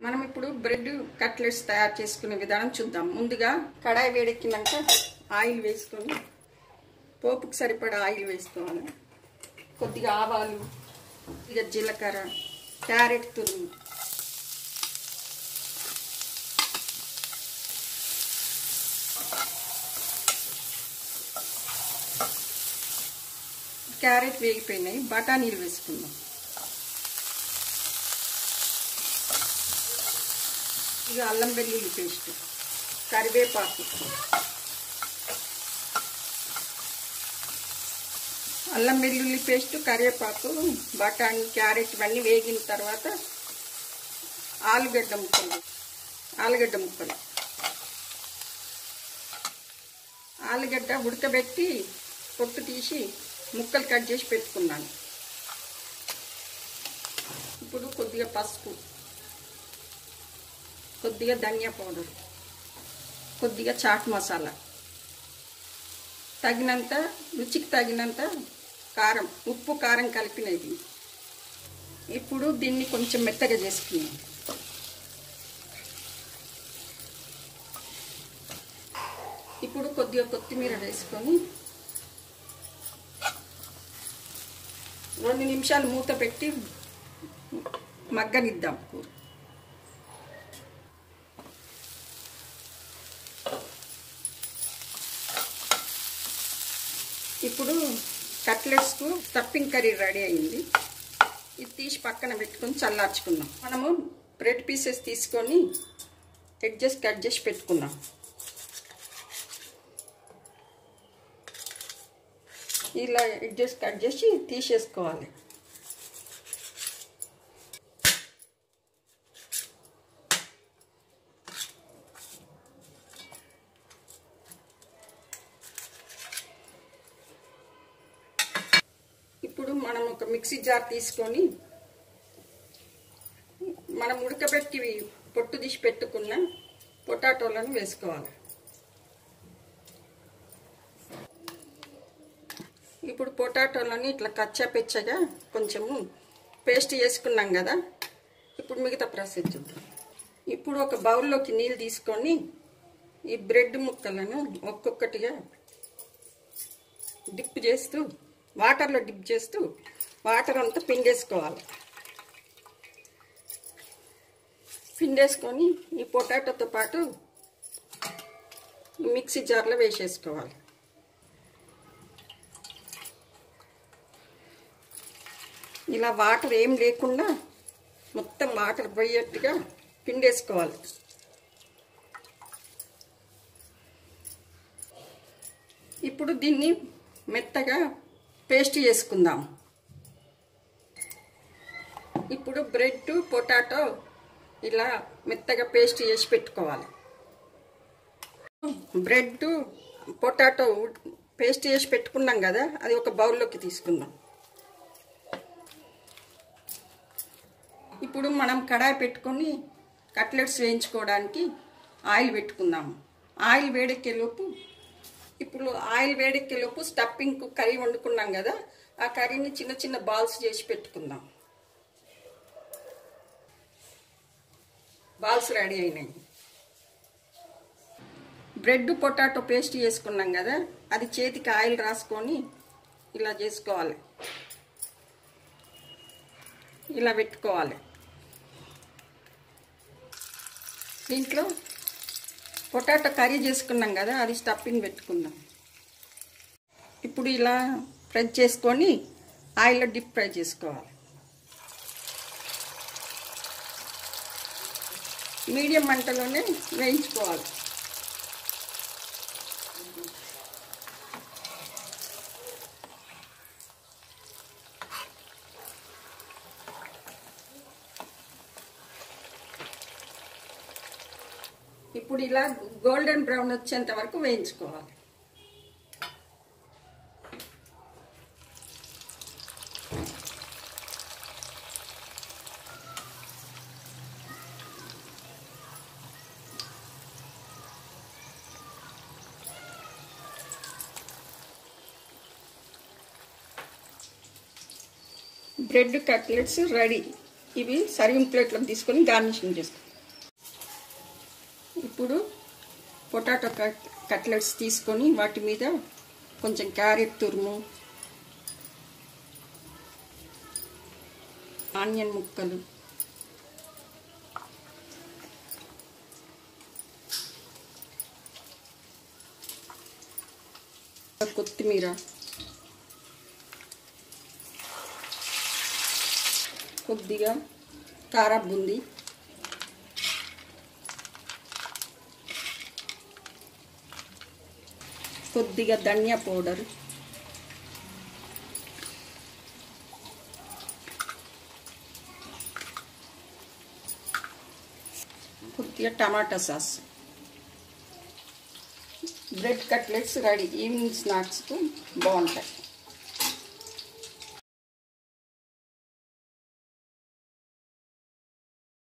మనం ఇప్పుడు bread cutlets తయారు చేసుకునే విధానం చూద్దాం ముందుగా కడాయి వేడెక్కినాక ఆయిల్ వేసుకొని పోపుకి సరిపడా ఆయిల్ వేసుకోవాలి కొద్దిగా ఆవాలు కొద్దిగా జీలకర్ర క్యారెట్ తురుము క్యారెట్ వేగిపోయినాయి బఠానీలు వేసుకుందాం ఇక అల్లం వెల్లుల్లి పేస్ట్ కరివేపాకు అల్లం వెల్లుల్లి పేస్ట్ కరివేపాకు బఠానీ క్యారెట్ ఇవన్నీ వేగిన తర్వాత ఆలుగడ్డ ముక్కలు ఆలుగడ్డ ముక్కలు ఆలుగడ్డ ఉడకబెట్టి పొట్టు తీసి ముక్కలు కట్ చేసి పెట్టుకున్నాను ఇప్పుడు కొద్దిగా పసుపు కొద్దిగా ధనియా పౌడర్ కొద్దిగా చాట్ మసాలా తగినంత రుచికి తగినంత కారం ఉప్పు కారం కలిపినది ఇప్పుడు దీన్ని కొంచెం మెత్తగా చేసుకున్నాం ఇప్పుడు కొద్దిగా కొత్తిమీర వేసుకొని రెండు నిమిషాలు మూత పెట్టి మగ్గనిద్దాం కూర ఇప్పుడు కట్లెట్స్కు స్టఫింగ్ కర్రీ రెడీ అయింది ఇది తీసి పక్కన పెట్టుకొని చల్లార్చుకుందాం మనము బ్రెడ్ పీసెస్ తీసుకొని ఎడ్జెస్ కట్ చేసి పెట్టుకుందాం ఇలా ఎడ్జెస్ కట్ చేసి తీసేసుకోవాలి ఇప్పుడు మనం ఒక మిక్సీ జార్ తీసుకొని మనం ఉడకబెట్టి పొట్టు తీసి పెట్టుకున్న పొటాటోలను వేసుకోవాలి ఇప్పుడు పొటాటోలని ఇట్లా కచ్చా పెచ్చగా కొంచెము పేస్ట్ చేసుకున్నాం కదా ఇప్పుడు మిగతా ప్రాసెస్ చూద్దాం ఇప్పుడు ఒక బౌల్లోకి నీళ్ళు తీసుకొని ఈ బ్రెడ్ ముక్కలను ఒక్కొక్కటిగా డిప్ చేస్తూ వాటర్లో డిప్ చేస్తూ వాటర్ అంతా పిండేసుకోవాలి పిండేసుకొని ఈ పొటాటోతో పాటు మిక్సీ జార్లో వేసేసుకోవాలి ఇలా వాటర్ ఏం లేకుండా మొత్తం వాటర్ పోయేట్టుగా పిండేసుకోవాలి ఇప్పుడు దీన్ని మెత్తగా పేస్ట్ చేసుకుందాం ఇప్పుడు బ్రెడ్ పొటాటో ఇలా మెత్తగా పేస్ట్ చేసి పెట్టుకోవాలి బ్రెడ్ పొటాటో పేస్ట్ చేసి పెట్టుకున్నాం కదా అది ఒక బౌల్లోకి తీసుకుందాం ఇప్పుడు మనం కడాయి పెట్టుకొని కట్లెట్స్ వేయించుకోవడానికి ఆయిల్ పెట్టుకుందాం ఆయిల్ వేడెక్కేలోపు ఇప్పుడు ఆయిల్ వేడెక్కేలోపు స్టఫింగ్ కర్రీ వండుకున్నాం కదా ఆ కర్రీని చిన్న చిన్న బాల్స్ చేసి పెట్టుకుందాం బాల్స్ రెడీ అయినాయి బ్రెడ్ పొటాటో పేస్ట్ చేసుకున్నాం కదా అది చేతికి ఆయిల్ రాసుకొని ఇలా చేసుకోవాలి ఇలా పెట్టుకోవాలి దీంట్లో పొటాటో కర్రీ చేసుకున్నాం కదా అది స్టఫింగ్ పెట్టుకుందాం ఇప్పుడు ఇలా ఫ్రై చేసుకొని ఆయిల్లో డిప్ ఫ్రై చేసుకోవాలి మీడియం మంటలోనే వేయించుకోవాలి ఇప్పుడు ఇలా గోల్డెన్ బ్రౌన్ వచ్చేంత వరకు వేయించుకోవాలి బ్రెడ్ కట్లెట్స్ రెడీ ఇవి సర్వింగ్ ప్లేట్లోకి తీసుకొని గార్నిషింగ్ చేసుకోవాలి పొటాటో కట్ కట్లెట్స్ తీసుకొని వాటి మీద కొంచెం క్యారెట్ తురుము ఆనియన్ ముక్కలు కొత్తిమీర కొద్దిగా కారా బుంది కొద్దిగా ధనియా పౌడర్ కొద్దిగా tomato sauce bread cutlets ready evening స్నాక్స్కు బాగుంటాయి